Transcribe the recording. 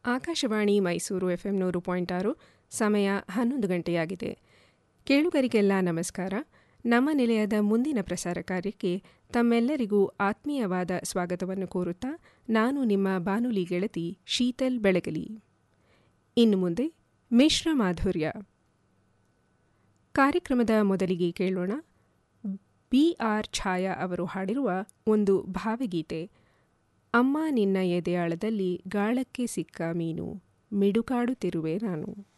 Akashvani Mysuru FM ನೂರು point ಆರು ಸಮಯ ಹನ್ನೊಂದು ಗಂಟೆಯಾಗಿದೆ ಕೇಳುಗರಿಗೆಲ್ಲ ನಮಸ್ಕಾರ ನಮ್ಮ ನಿಲಯದ ಮುಂದಿನ ಪ್ರಸಾರ ಕಾರ್ಯಕ್ಕೆ ತಮ್ಮೆಲ್ಲರಿಗೂ ಆತ್ಮೀಯವಾದ ಸ್ವಾಗತವನ್ನು ಕೋರುತ್ತಾ ನಾನು ನಿಮ್ಮ ಬಾನುಲಿ ಗೆಳತಿ ಶೀತಲ್ ಬೆಳಗಲಿ ಇನ್ನು ಮುಂದೆ ಮಿಶ್ರ ಮಾಧುರ್ಯ ಕಾರ್ಯಕ್ರಮದ ಮೊದಲಿಗೆ ಕೇಳೋಣ ಬಿ ಆರ್ ಛಾಯಾ ಅವರು ಹಾಡಿರುವ ಒಂದು ಭಾವಗೀತೆ ಅಮ್ಮ ನಿನ್ನ ಎದೆಯಾಳದಲ್ಲಿ ಗಾಳಕ್ಕೆ ಸಿಕ್ಕ ಮೀನು ಮಿಡುಕಾಡುತ್ತಿರುವೆ ನಾನು